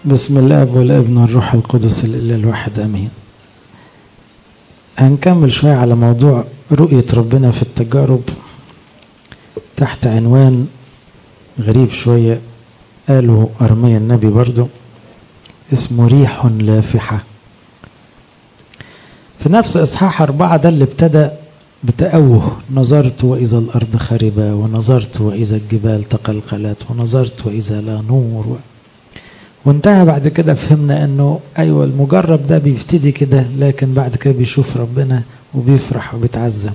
بسم الاب والابن والروح القدس الاله الواحد امين هنكمل شويه على موضوع رؤيه ربنا في التجارب تحت عنوان غريب شويه قاله ارميا النبي برضو اسمه ريح لافحه في نفس اصحاح اربعه ده اللي ابتدى بتأوه نظرت وإذا الأرض خربة ونظرت وإذا الجبال تقلقلت ونظرت وإذا لا نور و... وانتهى بعد كده فهمنا أنه أيوة المجرب ده بيبتدي كده لكن بعد كده بيشوف ربنا وبيفرح وبيتعزم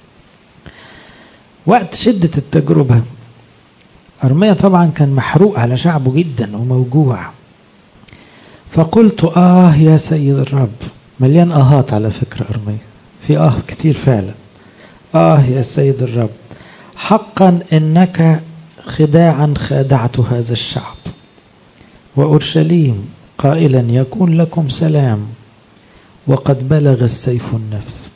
وقت شدة التجربة أرميا طبعا كان محروق على شعبه جدا وموجوع فقلت آه يا سيد الرب مليان آهات على فكرة أرميا في آه كتير فعلا آه يا سيد الرب حقا إنك خداعا خادعت هذا الشعب وأورشليم قائلا يكون لكم سلام وقد بلغ السيف النفس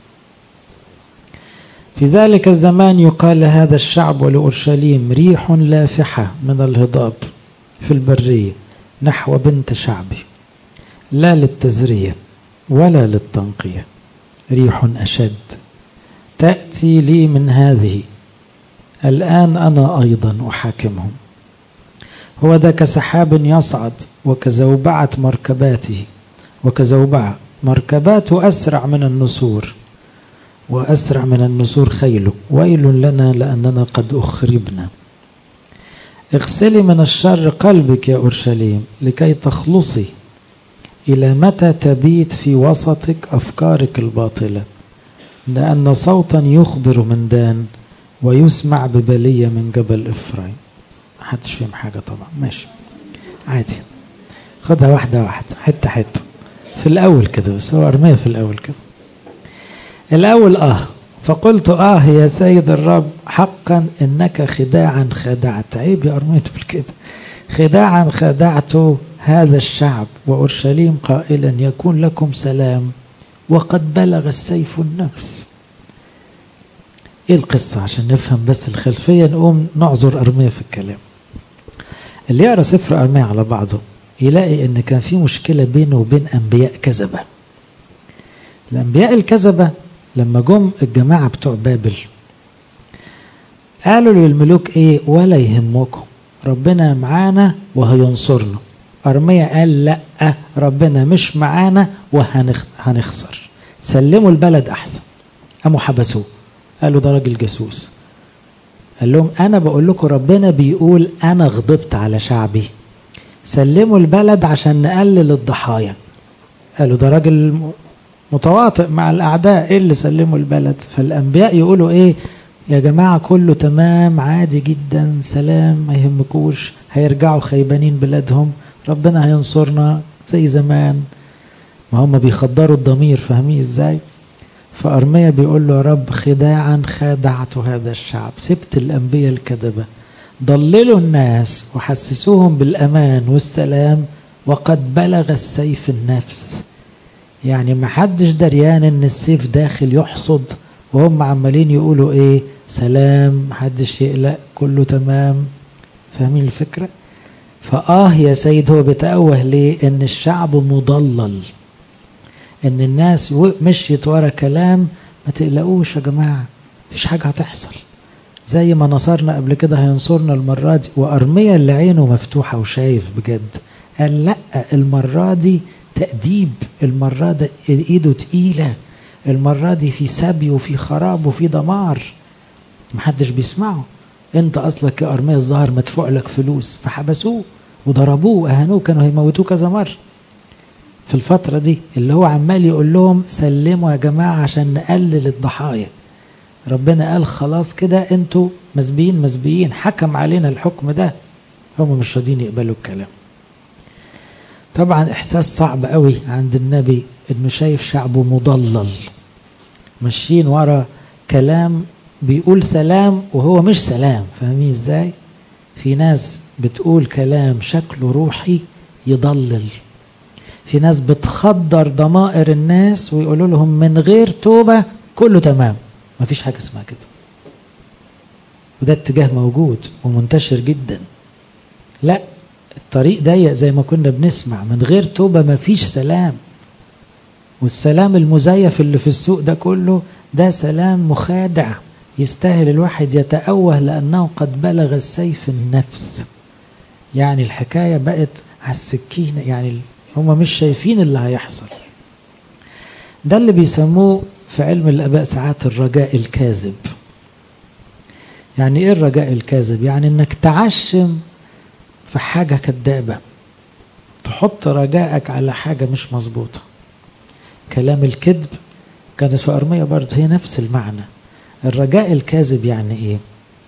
في ذلك الزمان يقال لهذا الشعب ولأورشليم ريح لافحة من الهضاب في البرية نحو بنت شعبي لا للتزرية ولا للتنقية ريح أشد تأتي لي من هذه الآن أنا أيضا أحاكمهم هو ذا كسحاب يصعد وكزوبعة مركباته وكزوبعة مركباته أسرع من النسور وأسرع من النسور خيله ويل لنا لأننا قد أخربنا اغسلي من الشر قلبك يا أورشليم لكي تخلصي إلى متى تبيت في وسطك أفكارك الباطلة لأن صوتا يخبر من دان ويسمع ببلية من جبل إفرايم محدش فيهم حاجة طبعا ماشي عادي خدها واحدة واحدة حتة حتة في الأول كده بس هو أرمية في الأول كده الأول آه فقلت آه يا سيد الرب حقا إنك خداعا خدعت عيب يا أرمية بالكده خداعا خدعت هذا الشعب وأورشليم قائلا يكون لكم سلام وقد بلغ السيف النفس ايه القصة عشان نفهم بس الخلفية نقوم نعذر أرمية في الكلام اللي يقرأ سفر أرمية على بعضه يلاقي ان كان في مشكلة بينه وبين أنبياء كذبة الأنبياء الكذبة لما جم الجماعة بتوع بابل قالوا للملوك ايه ولا يهمكم ربنا معانا وهينصرنا أرميا قال لا ربنا مش معانا وهنخسر سلموا البلد أحسن قاموا حبسوه قالوا ده راجل جاسوس قال لهم أنا بقول لكم ربنا بيقول أنا غضبت على شعبي سلموا البلد عشان نقلل الضحايا قالوا ده راجل متواطئ مع الأعداء إيه اللي سلموا البلد فالأنبياء يقولوا إيه يا جماعة كله تمام عادي جدا سلام ما يهمكوش هيرجعوا خيبانين بلادهم ربنا هينصرنا زي زمان ما هم بيخدروا الضمير فاهمين ازاي فأرميا بيقول له يا رب خداعا خادعت هذا الشعب سبت الأنبياء الكذبة ضللوا الناس وحسسوهم بالأمان والسلام وقد بلغ السيف النفس يعني ما حدش دريان ان السيف داخل يحصد وهم عمالين يقولوا ايه سلام محدش يقلق كله تمام فاهمين الفكره فآه يا سيد هو بيتأوه ليه ان الشعب مضلل ان الناس مشيت ورا كلام ما تقلقوش يا جماعة مفيش حاجة هتحصل زي ما نصرنا قبل كده هينصرنا المرة دي وأرميا اللي عينه مفتوحة وشايف بجد قال لا المرة دي تأديب المرة دي ايده تقيلة المرة دي في سبي وفي خراب وفي دمار محدش بيسمعه انت اصلك يا ارميا الظاهر مدفوع لك فلوس فحبسوه وضربوه واهانوه كانوا هيموتوه كذا مره في الفتره دي اللي هو عمال يقول لهم سلموا يا جماعه عشان نقلل الضحايا ربنا قال خلاص كده انتوا مسبيين مسبيين حكم علينا الحكم ده هم مش راضيين يقبلوا الكلام طبعا احساس صعب قوي عند النبي انه شايف شعبه مضلل ماشيين ورا كلام بيقول سلام وهو مش سلام فاهمين ازاي في ناس بتقول كلام شكله روحي يضلل في ناس بتخدر ضمائر الناس ويقولوا لهم من غير توبة كله تمام مفيش حاجة اسمها كده وده اتجاه موجود ومنتشر جدا لا الطريق ضيق زي ما كنا بنسمع من غير توبة ما فيش سلام والسلام المزيف اللي في السوق ده كله ده سلام مخادع يستاهل الواحد يتأوه لأنه قد بلغ السيف النفس يعني الحكاية بقت على السكينة يعني هم مش شايفين اللي هيحصل ده اللي بيسموه في علم الآباء ساعات الرجاء الكاذب يعني ايه الرجاء الكاذب يعني انك تعشم في حاجة كدابة تحط رجائك على حاجة مش مظبوطة كلام الكذب كانت في أرمية برضه هي نفس المعنى الرجاء الكاذب يعني ايه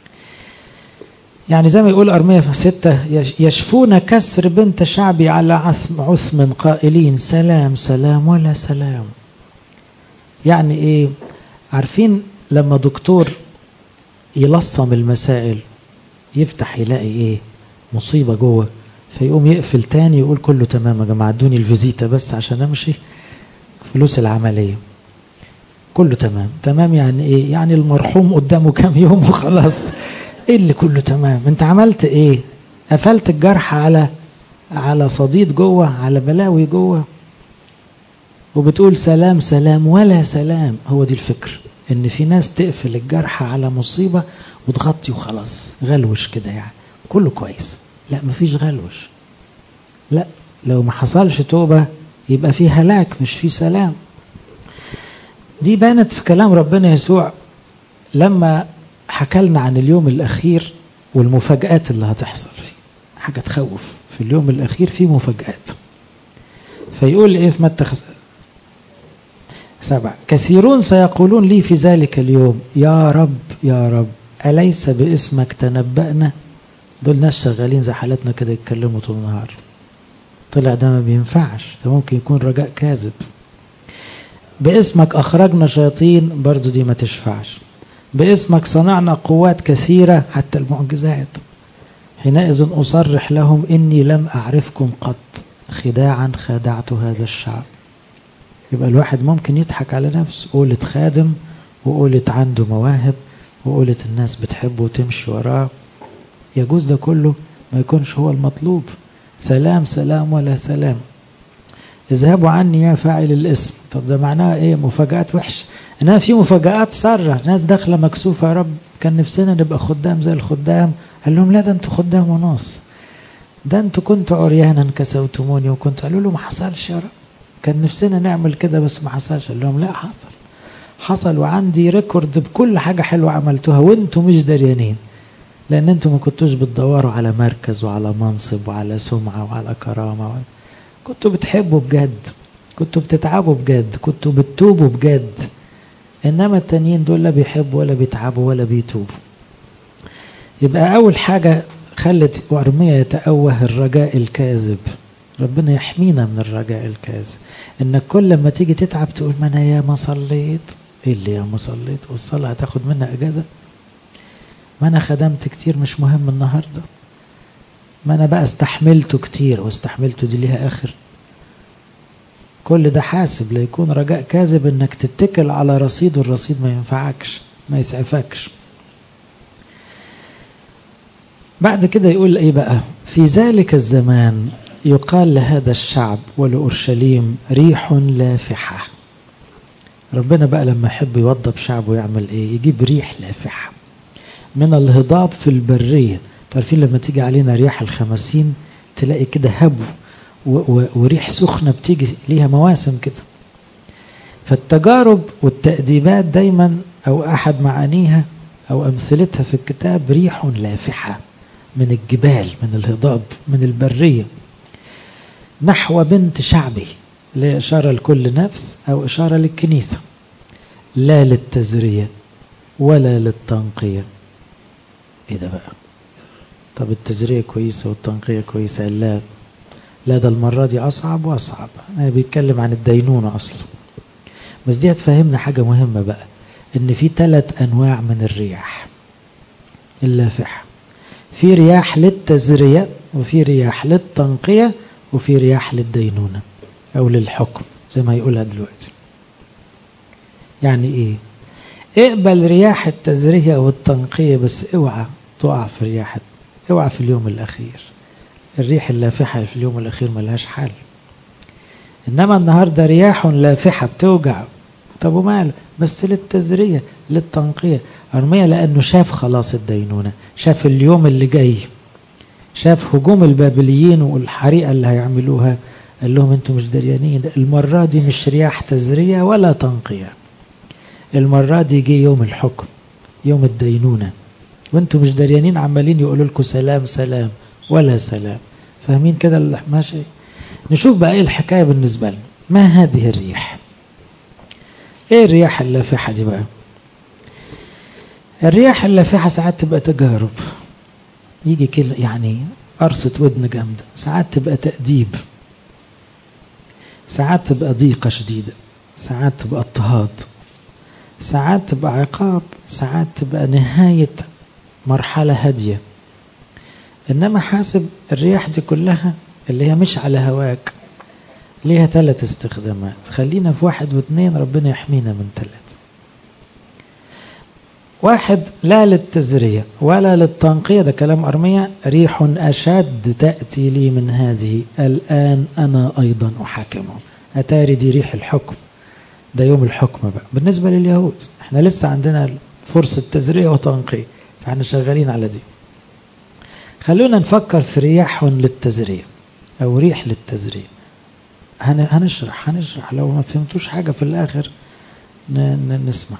يعني زي ما يقول أرمية في ستة يشفون كسر بنت شعبي على عثم, عثم قائلين سلام سلام ولا سلام يعني ايه عارفين لما دكتور يلصم المسائل يفتح يلاقي ايه مصيبة جوه فيقوم يقفل تاني يقول كله تمام يا جماعة ادوني الفيزيتا بس عشان امشي فلوس العملية كله تمام تمام يعني ايه يعني المرحوم قدامه كام يوم وخلاص ايه اللي كله تمام انت عملت ايه قفلت الجرح على على صديد جوه على بلاوي جوه وبتقول سلام سلام ولا سلام هو دي الفكر ان في ناس تقفل الجرح على مصيبة وتغطي وخلاص غلوش كده يعني كله كويس لا مفيش غلوش لا لو ما حصلش توبة يبقى في هلاك مش في سلام دي بانت في كلام ربنا يسوع لما حكى لنا عن اليوم الأخير والمفاجآت اللي هتحصل فيه حاجة تخوف في اليوم الأخير في مفاجآت فيقول إيه في متى سبعة كثيرون سيقولون لي في ذلك اليوم يا رب يا رب أليس باسمك تنبأنا دول ناس شغالين زي حالتنا كده يتكلموا طول النهار طلع ده ما بينفعش ده ممكن يكون رجاء كاذب باسمك أخرجنا شياطين برضو دي ما تشفعش باسمك صنعنا قوات كثيرة حتى المعجزات حينئذ أصرح لهم إني لم أعرفكم قط خداعا خادعت هذا الشعب يبقى الواحد ممكن يضحك على نفسه قولة خادم وقولة عنده مواهب وقولة الناس بتحبه وتمشي وراه يجوز ده كله ما يكونش هو المطلوب سلام سلام ولا سلام اذهبوا عني يا فاعل الاسم طب ده معناها ايه مفاجآت وحش انها في مفاجآت سارة ناس داخلة مكسوفة يا رب كان نفسنا نبقى خدام زي الخدام قال لهم لا ده انتوا خدام ونص ده انتوا كنتوا عريانا كسوتموني وكنتوا قالوا له ما حصلش يا رب كان نفسنا نعمل كده بس ما حصلش قال لهم لا حصل حصل وعندي ريكورد بكل حاجة حلوة عملتوها وانتوا مش دريانين لان انتوا ما كنتوش بتدوروا على مركز وعلى منصب وعلى سمعة وعلى كرامة وعلى كنتوا بتحبوا بجد كنتوا بتتعبوا بجد كنتوا بتتوبوا بجد انما التانيين دول لا بيحبوا ولا بيتعبوا ولا بيتوبوا يبقى اول حاجة خلت أرمية يتأوه الرجاء الكاذب ربنا يحمينا من الرجاء الكاذب انك كل ما تيجي تتعب تقول ما انا يا ما صليت ايه اللي يا ما صليت والصلاة هتاخد منها اجازة ما انا خدمت كتير مش مهم النهاردة ما انا بقى استحملته كتير واستحملته دي ليها اخر كل ده حاسب لا يكون رجاء كاذب انك تتكل على رصيد والرصيد ما ينفعكش ما يسعفكش بعد كده يقول ايه بقى في ذلك الزمان يقال لهذا الشعب ولأورشليم ريح لافحة ربنا بقى لما يحب يوضب شعبه يعمل ايه يجيب ريح لافحة من الهضاب في البرية تعرفين لما تيجي علينا رياح الخمسين تلاقي كده هبو وريح سخنة بتيجي ليها مواسم كده فالتجارب والتأديبات دايما أو أحد معانيها أو أمثلتها في الكتاب ريح لافحة من الجبال من الهضاب من البرية نحو بنت شعبه لإشارة لكل نفس أو إشارة للكنيسة لا للتزرية ولا للتنقية إيه ده بقى طب التزرية كويسة والتنقية كويسة لا لا ده المرة دي أصعب وأصعب أنا بيتكلم عن الدينونة أصلا بس دي هتفهمنا حاجة مهمة بقى إن في ثلاث أنواع من الرياح اللافحة في رياح للتزرية وفي رياح للتنقية وفي رياح للدينونة أو للحكم زي ما يقولها دلوقتي يعني إيه اقبل رياح التزرية والتنقية بس اوعى تقع في رياح اوعى في اليوم الأخير الريح اللافحة في اليوم الأخير ملهاش حل إنما النهاردة رياح لافحة بتوجع طب وماله بس للتزرية للتنقية أرمية لأنه شاف خلاص الدينونة شاف اليوم اللي جاي شاف هجوم البابليين والحريقة اللي هيعملوها قال لهم انتوا مش دريانين المرة دي مش رياح تزرية ولا تنقية المرة دي جه يوم الحكم يوم الدينونة وانتوا مش دريانين عمالين يقولوا لكم سلام سلام ولا سلام فاهمين كده اللي ماشي نشوف بقى ايه الحكاية بالنسبة لنا ما هذه الريح ايه الرياح اللافحة دي بقى الرياح اللافحة ساعات تبقى تجارب يجي كده يعني قرصة ودن جامدة ساعات تبقى تأديب ساعات تبقى ضيقة شديدة ساعات تبقى اضطهاد ساعات تبقى عقاب ساعات تبقى نهاية مرحلة هادية إنما حاسب الرياح دي كلها اللي هي مش على هواك ليها ثلاث استخدامات خلينا في واحد واثنين ربنا يحمينا من ثلاث واحد لا للتزرية ولا للتنقية ده كلام أرمية ريح أشد تأتي لي من هذه الآن أنا أيضا أحاكمه أتاري دي ريح الحكم ده يوم الحكم بقى بالنسبة لليهود احنا لسه عندنا فرصة تزرية وتنقية فاحنا شغالين على دي خلونا نفكر في رياح للتزرية أو ريح للتزرية هنشرح هنشرح لو ما فهمتوش حاجة في الآخر نسمع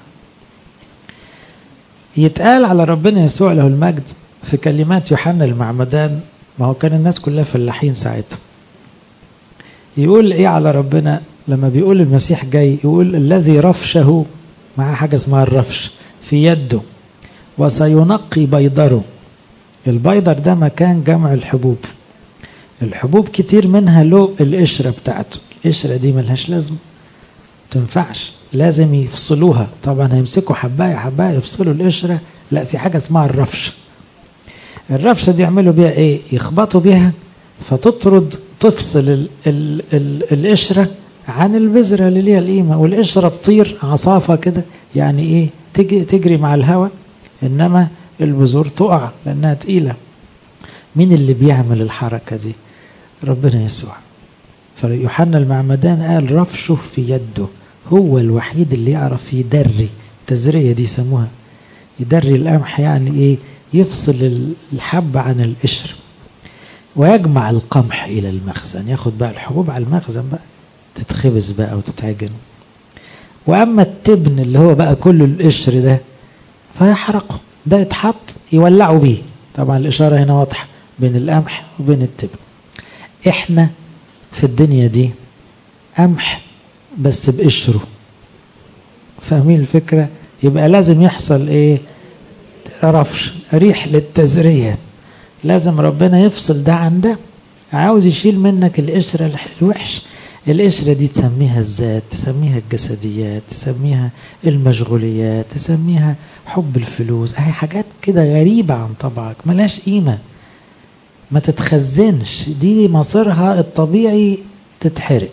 يتقال على ربنا يسوع له المجد في كلمات يوحنا المعمدان ما هو كان الناس كلها فلاحين ساعتها يقول ايه على ربنا لما بيقول المسيح جاي يقول الذي رفشه مع حاجة اسمها الرفش في يده وسينقي بيضره البيضر ده مكان جمع الحبوب الحبوب كتير منها له القشرة بتاعته القشرة دي ملهاش لازمة تنفعش لازم يفصلوها طبعا هيمسكوا حباية حباية يفصلوا القشرة لا في حاجة اسمها الرفشة الرفشة دي يعملوا بيها ايه يخبطوا بيها فتطرد تفصل ال ال ال القشرة عن البذرة اللي ليها القيمة والقشرة تطير عصافة كده يعني ايه تجري, تجري مع الهواء انما البذور تقع لانها تقيلة مين اللي بيعمل الحركة دي ربنا يسوع فيوحنا المعمدان قال رفشه في يده هو الوحيد اللي يعرف يدري التزرية دي يسموها يدري القمح يعني ايه يفصل الحب عن القشر ويجمع القمح إلى المخزن ياخد بقى الحبوب على المخزن بقى تتخبز بقى وتتعجن وأما التبن اللي هو بقى كل القشر ده فيحرقه ده يتحط يولعوا بيه طبعا الإشارة هنا واضحة بين القمح وبين التبن احنا في الدنيا دي قمح بس بقشره فاهمين الفكرة يبقى لازم يحصل ايه رفش ريح للتزرية لازم ربنا يفصل ده عن ده عاوز يشيل منك القشرة الوحش القشرة دي تسميها الذات تسميها الجسديات تسميها المشغوليات تسميها حب الفلوس هي حاجات كده غريبة عن طبعك ملاش قيمة ما تتخزنش دي مصيرها الطبيعي تتحرق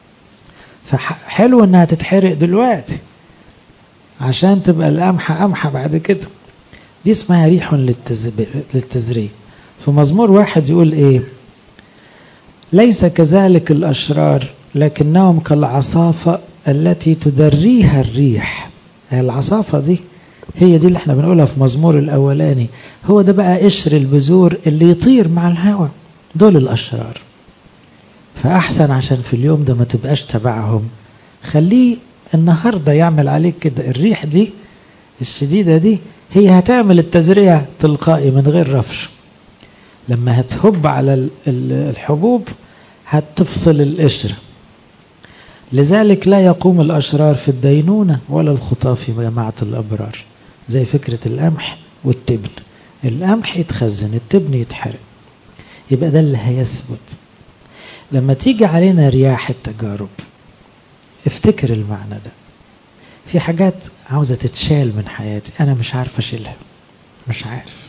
فحلو انها تتحرق دلوقتي عشان تبقى القمحة قمحة بعد كده دي اسمها ريح للتزريع في مزمور واحد يقول ايه ليس كذلك الأشرار لكنهم كالعصافة التي تدريها الريح العصافة دي هي دي اللي احنا بنقولها في مزمور الأولاني هو ده بقى قشر البذور اللي يطير مع الهواء دول الأشرار فأحسن عشان في اليوم ده ما تبقاش تبعهم خليه النهاردة يعمل عليك كده الريح دي الشديدة دي هي هتعمل التزريع تلقائي من غير رفش لما هتهب على الحبوب هتفصل القشرة لذلك لا يقوم الأشرار في الدينونة ولا الخطاة في جماعة الأبرار زي فكرة القمح والتبن القمح يتخزن التبن يتحرق يبقى ده اللي هيثبت لما تيجي علينا رياح التجارب افتكر المعنى ده في حاجات عاوزة تتشال من حياتي أنا مش عارف أشيلها مش عارف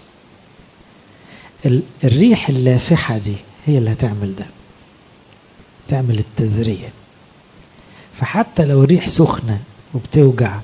الريح اللافحة دي هي اللي هتعمل ده تعمل التذرية فحتى لو الريح سخنة وبتوجع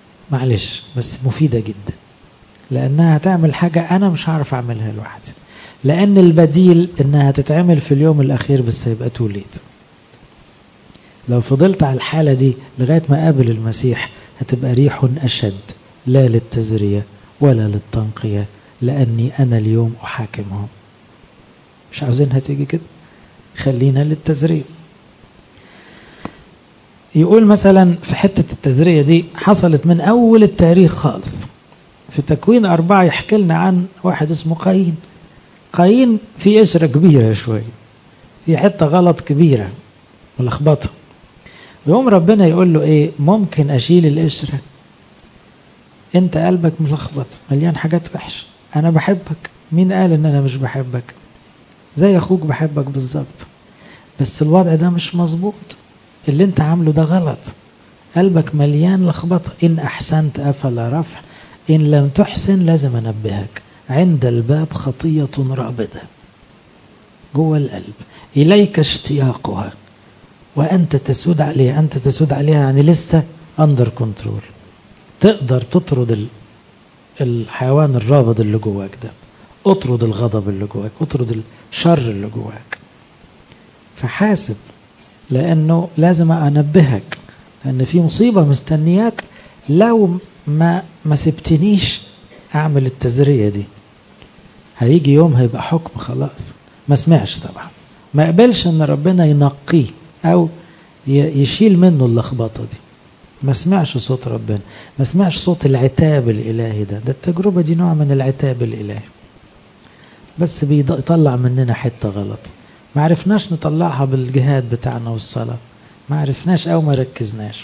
معلش بس مفيدة جدا لأنها هتعمل حاجة أنا مش هعرف أعملها لوحدي لأن البديل إنها تتعمل في اليوم الأخير بس هيبقى توليد لو فضلت على الحالة دي لغاية ما قابل المسيح هتبقى ريح أشد لا للتزرية ولا للتنقية لأني أنا اليوم أحاكمهم مش عاوزينها تيجي كده خلينا للتزرية يقول مثلا في حتة التزرية دي حصلت من أول التاريخ خالص في تكوين أربعة يحكي لنا عن واحد اسمه قايين قايين في قشرة كبيرة شوية في حتة غلط كبيرة ملخبطة يوم ربنا يقول له ايه ممكن اشيل القشرة انت قلبك ملخبط مليان حاجات وحشة انا بحبك مين قال ان انا مش بحبك زي اخوك بحبك بالظبط بس الوضع ده مش مظبوط اللي انت عامله ده غلط قلبك مليان لخبطة ان احسنت افلا رفع ان لم تحسن لازم انبهك عند الباب خطية رابدة جوه القلب اليك اشتياقها وأنت تسود عليها أنت تسود عليها يعني لسه أندر كنترول تقدر تطرد الحيوان الرابض اللي جواك ده اطرد الغضب اللي جواك اطرد الشر اللي جواك فحاسب لأنه لازم أنبهك لأن في مصيبة مستنياك لو ما ما سبتنيش أعمل التزرية دي هيجي يوم هيبقى حكم خلاص ما سمعش طبعا ما قبلش ان ربنا ينقيه او يشيل منه اللخبطه دي ما سمعش صوت ربنا ما سمعش صوت العتاب الالهي ده ده التجربه دي نوع من العتاب الالهي بس بيطلع مننا حته غلط ما عرفناش نطلعها بالجهاد بتاعنا والصلاه ما عرفناش او ما ركزناش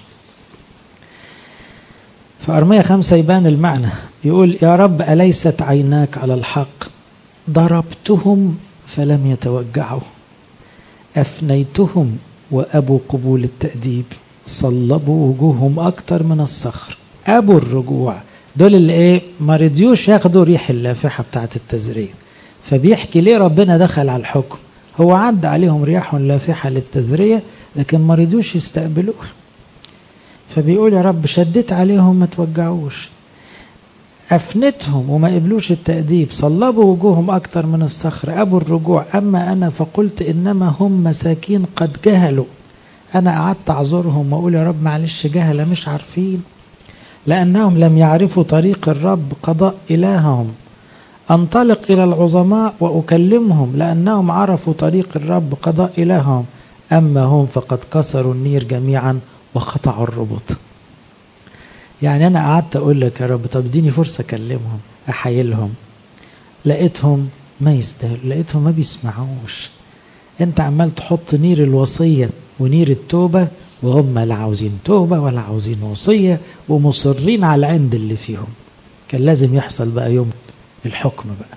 في أرمية خمسة يبان المعنى يقول يا رب أليست عيناك على الحق ضربتهم فلم يتوجعوا أفنيتهم وأبوا قبول التأديب صلبوا وجوههم أكتر من الصخر أبوا الرجوع دول اللي إيه ما رضيوش ياخدوا ريح اللافحة بتاعت التزرية فبيحكي ليه ربنا دخل على الحكم هو عد عليهم رياح لافحة للتزرية لكن ما رضيوش يستقبلوها فبيقول يا رب شدت عليهم ما توجعوش أفنتهم وما قبلوش التأديب صلبوا وجوههم أكتر من الصخر أبوا الرجوع أما أنا فقلت إنما هم مساكين قد جهلوا أنا قعدت أعذرهم وأقول يا رب معلش جهلة مش عارفين لأنهم لم يعرفوا طريق الرب قضاء إلههم أنطلق إلى العظماء وأكلمهم لأنهم عرفوا طريق الرب قضاء إلههم أما هم فقد كسروا النير جميعا وقطعوا الربط يعني أنا قعدت أقول لك يا رب طب اديني فرصة أكلمهم أحايلهم لقيتهم ما يستاهلوا لقيتهم ما بيسمعوش أنت عمال تحط نير الوصية ونير التوبة وهم لا عاوزين توبة ولا عاوزين وصية ومصرين على العند اللي فيهم كان لازم يحصل بقى يوم الحكم بقى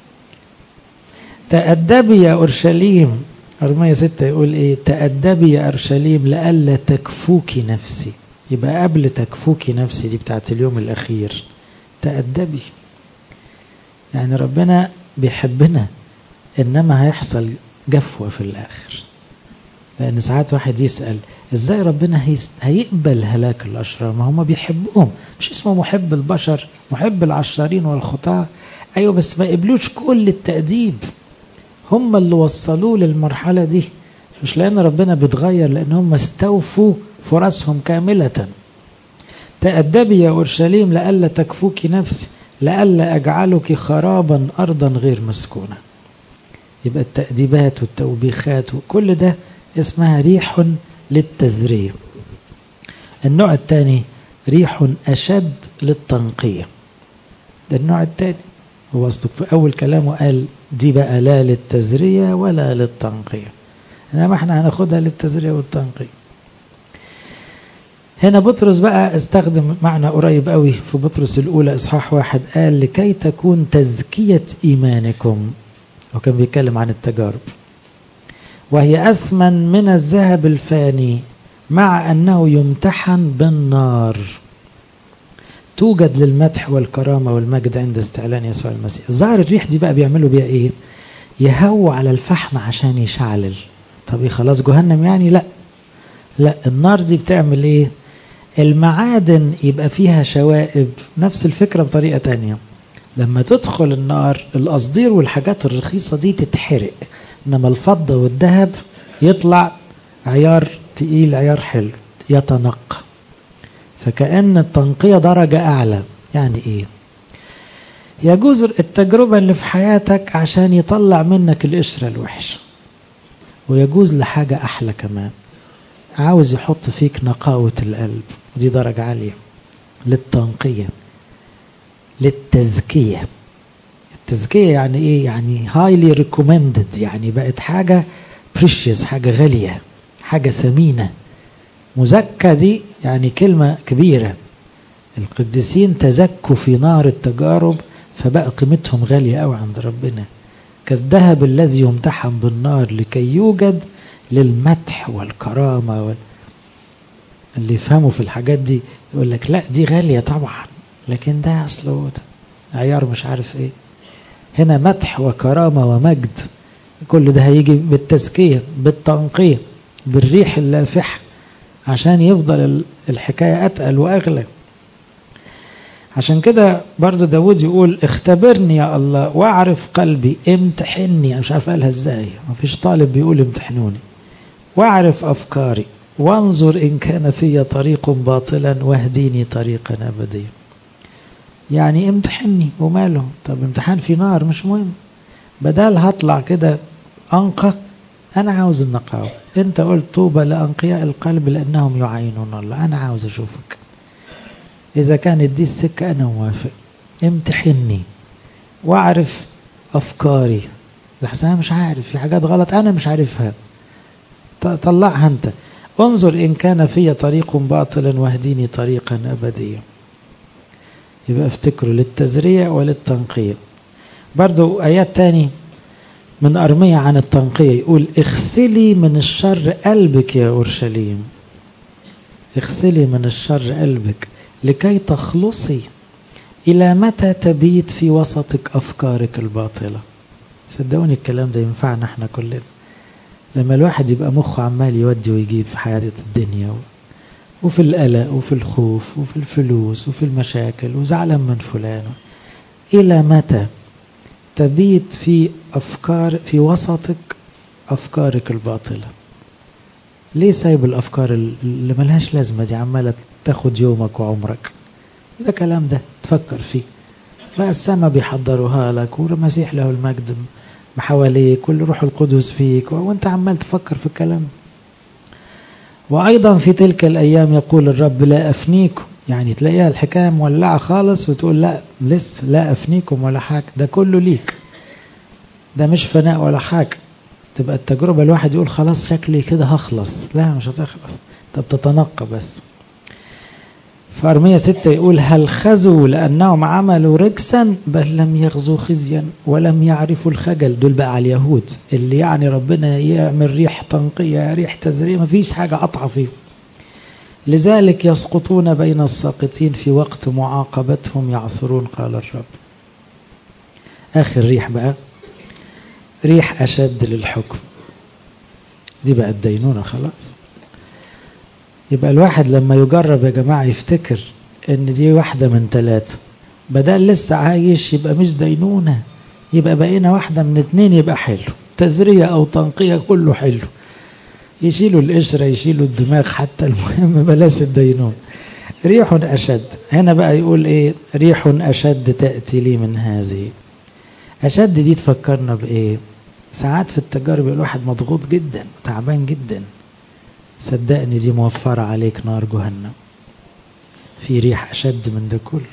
تأدبي يا أورشليم أرمية ستة يقول إيه تأدبي يا أورشليم لألا تكفوك نفسي يبقى قبل تكفوك نفسي دي بتاعت اليوم الأخير تأدبي يعني ربنا بيحبنا إنما هيحصل جفوة في الآخر لأن ساعات واحد يسأل إزاي ربنا هيقبل هلاك الأشرار ما هم بيحبهم مش اسمه محب البشر محب العشارين والخطاة أيوة بس ما قبلوش كل التأديب هم اللي وصلوه للمرحلة دي مش لأن ربنا بيتغير لأن هم استوفوا فرصهم كاملة تأدبي يا أورشليم لألا تكفوك نفسي لألا أجعلك خرابا أرضا غير مسكونة يبقى التأديبات والتوبيخات وكل ده اسمها ريح للتزرية النوع الثاني ريح أشد للتنقية ده النوع الثاني هو أصدق في أول كلامه قال دي بقى لا للتزرية ولا للتنقية إنما احنا هناخدها للتزرية والتنقية هنا بطرس بقى استخدم معنى قريب قوي في بطرس الأولى إصحاح واحد قال لكي تكون تزكية إيمانكم وكان بيتكلم عن التجارب وهي أثمن من الذهب الفاني مع أنه يمتحن بالنار توجد للمدح والكرامة والمجد عند استعلان يسوع المسيح ظاهر الريح دي بقى بيعملوا بيها ايه يهوى على الفحم عشان يشعلل طب ايه خلاص جهنم يعني لا لا النار دي بتعمل ايه المعادن يبقى فيها شوائب نفس الفكرة بطريقة تانية لما تدخل النار القصدير والحاجات الرخيصة دي تتحرق إنما الفضة والذهب يطلع عيار تقيل عيار حلو يتنقى فكأن التنقية درجة أعلى يعني إيه يجوز التجربة اللي في حياتك عشان يطلع منك القشرة الوحشة ويجوز لحاجة أحلى كمان عاوز يحط فيك نقاوة القلب ودي درجة عالية للتنقية للتزكية التزكية يعني ايه يعني highly recommended يعني بقت حاجة precious حاجة غالية حاجة ثمينة مزكى دي يعني كلمة كبيرة القديسين تزكوا في نار التجارب فبقى قيمتهم غالية قوي عند ربنا كالذهب الذي يمتحن بالنار لكي يوجد للمدح والكرامة وال... اللي يفهموا في الحاجات دي يقول لك لا دي غالية طبعا لكن ده أصله عيار مش عارف ايه هنا مدح وكرامة ومجد كل ده هيجي بالتزكية بالتنقية بالريح اللافحة عشان يفضل الحكاية أتقل وأغلى عشان كده برضو داود يقول اختبرني يا الله واعرف قلبي امتحني انا مش عارف قالها ازاي ما فيش طالب بيقول امتحنوني واعرف افكاري وانظر ان كان في طريق باطلا واهديني طريقا ابديا يعني امتحني وماله طب امتحان في نار مش مهم بدل هطلع كده انقى انا عاوز النقاوة انت قلت طوبى لانقياء القلب لانهم يعينون الله انا عاوز اشوفك إذا كانت دي السكة أنا موافق امتحني واعرف أفكاري لحسن أنا مش عارف في حاجات غلط أنا مش عارفها طلعها أنت انظر إن كان في طريق باطلا واهديني طريقا أبديا يبقى افتكروا للتزريع وللتنقية برضو آيات تاني من أرمية عن التنقية يقول اغسلي من الشر قلبك يا أورشليم اغسلي من الشر قلبك لكي تخلصي إلى متى تبيت في وسطك أفكارك الباطلة صدقوني الكلام ده ينفعنا احنا كلنا لما الواحد يبقى مخه عمال يودي ويجيب في حياة الدنيا وفي القلق وفي الخوف وفي الفلوس وفي المشاكل وزعلان من فلان إلى متى تبيت في أفكار في وسطك أفكارك الباطلة ليه سايب الأفكار اللي ملهاش لازمة دي عمالة تاخد يومك وعمرك ده كلام ده تفكر فيه بقى السماء بيحضروها لك والمسيح له المجد حواليك والروح القدس فيك وانت عمال تفكر في الكلام وأيضا في تلك الأيام يقول الرب لا أفنيكم يعني تلاقيها الحكاية مولعة خالص وتقول لا لسه لا أفنيكم ولا حاجة ده كله ليك ده مش فناء ولا حاجة تبقى التجربة الواحد يقول خلاص شكلي كده هخلص لا مش هتخلص طب تتنقى بس في أرمية ستة يقول هل خزوا لأنهم عملوا رجسا بل لم يغزوا خزيا ولم يعرفوا الخجل دول بقى على اليهود اللي يعني ربنا يعمل ريح تنقية ريح تزريع ما فيش حاجة قطعة فيهم لذلك يسقطون بين الساقطين في وقت معاقبتهم يعصرون قال الرب آخر ريح بقى ريح أشد للحكم دي بقى الدينونة خلاص يبقى الواحد لما يجرب يا جماعة يفتكر ان دي واحدة من ثلاثة بدل لسه عايش يبقى مش دينونة يبقى بقينا واحدة من اتنين يبقى حلو تزرية او تنقية كله حلو يشيلوا القشرة يشيلوا الدماغ حتى المهم بلاش الدينون ريح أشد هنا بقى يقول ايه ريح أشد تأتي لي من هذه أشد دي تفكرنا بإيه ساعات في التجارب الواحد مضغوط جدا تعبان جدا صدقني دي موفرة عليك نار جهنم في ريح أشد من ده كله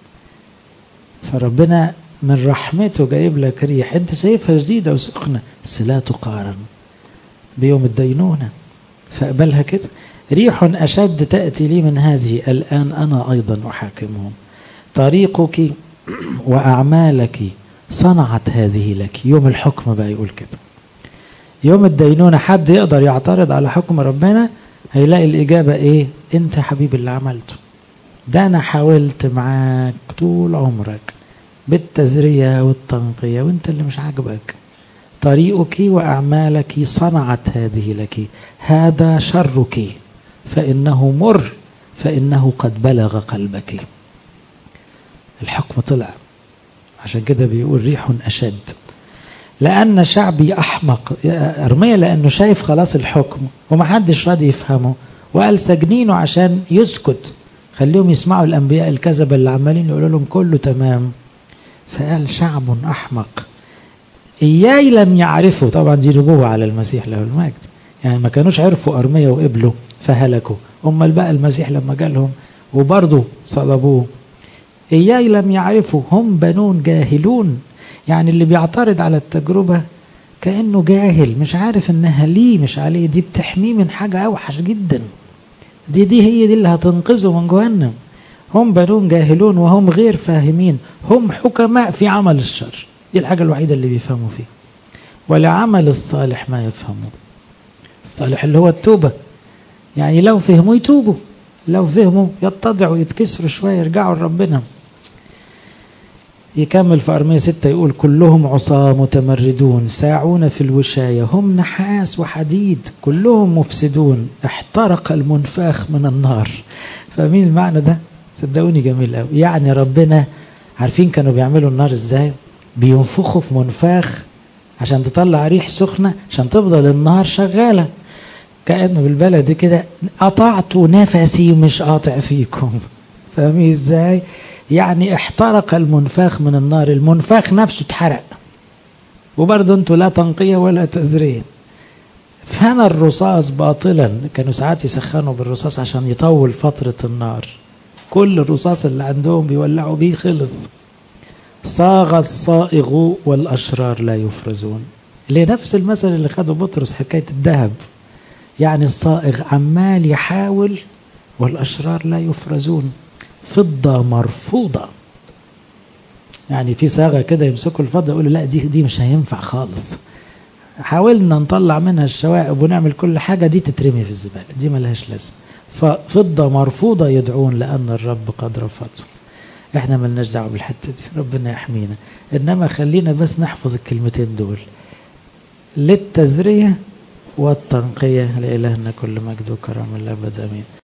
فربنا من رحمته جايب لك ريح انت شايفها جديدة وسخنة بس لا تقارن بيوم الدينونة فاقبلها كده ريح أشد تأتي لي من هذه الآن أنا أيضا أحاكمهم طريقك وأعمالك صنعت هذه لك يوم الحكم بقى يقول كده يوم الدينونة حد يقدر يعترض على حكم ربنا هيلاقي الإجابة إيه أنت يا حبيبي اللي عملته ده أنا حاولت معاك طول عمرك بالتزرية والتنقية وانت اللي مش عاجبك طريقك وأعمالك صنعت هذه لك هذا شرك فإنه مر فإنه قد بلغ قلبك الحكم طلع عشان كده بيقول ريح أشد لأن شعبي أحمق أرمية لأنه شايف خلاص الحكم ومحدش راضي يفهمه وقال سجنينه عشان يسكت خليهم يسمعوا الأنبياء الكذبة اللي عمالين يقولوا لهم كله تمام فقال شعب أحمق إياي لم يعرفوا طبعا دي نبوة على المسيح له المجد يعني ما كانوش عرفوا أرمية وقبلوا فهلكوا أمال بقى المسيح لما جالهم وبرضه صلبوه إياي لم يعرفوا هم بنون جاهلون يعني اللي بيعترض على التجربة كأنه جاهل مش عارف إنها ليه مش عليه دي بتحميه من حاجة أوحش جدا دي دي هي دي اللي هتنقذه من جهنم هم بنون جاهلون وهم غير فاهمين هم حكماء في عمل الشر دي الحاجة الوحيدة اللي بيفهموا فيها ولعمل الصالح ما يفهمون الصالح اللي هو التوبة يعني لو فهموا يتوبوا لو فهموا يتضعوا يتكسروا شوية يرجعوا لربنا يكمل في أرمية ستة يقول كلهم عصاة متمردون ساعون في الوشاية هم نحاس وحديد كلهم مفسدون احترق المنفاخ من النار فمين المعنى ده صدقوني جميل قوي يعني ربنا عارفين كانوا بيعملوا النار ازاي بينفخوا في منفاخ عشان تطلع ريح سخنة عشان تفضل النار شغالة كأنه بالبلد كده قطعت نفسي مش قاطع فيكم فاهمين ازاي يعني احترق المنفاخ من النار المنفاخ نفسه اتحرق وبرضه انتوا لا تنقية ولا تزرين فانا الرصاص باطلا كانوا ساعات يسخنوا بالرصاص عشان يطول فترة النار كل الرصاص اللي عندهم بيولعوا بيه خلص صاغ الصائغ والأشرار لا يفرزون اللي نفس المثل اللي خده بطرس حكاية الذهب يعني الصائغ عمال يحاول والأشرار لا يفرزون فضة مرفوضة يعني في صاغة كده يمسكوا الفضة يقولوا لا دي دي مش هينفع خالص حاولنا نطلع منها الشوائب ونعمل كل حاجة دي تترمي في الزبالة دي ملهاش لازمة ففضة مرفوضة يدعون لأن الرب قد رفضه احنا ملناش دعوه بالحته دي ربنا يحمينا انما خلينا بس نحفظ الكلمتين دول للتزريه والتنقيه لالهنا كل مجد وكرم الابد امين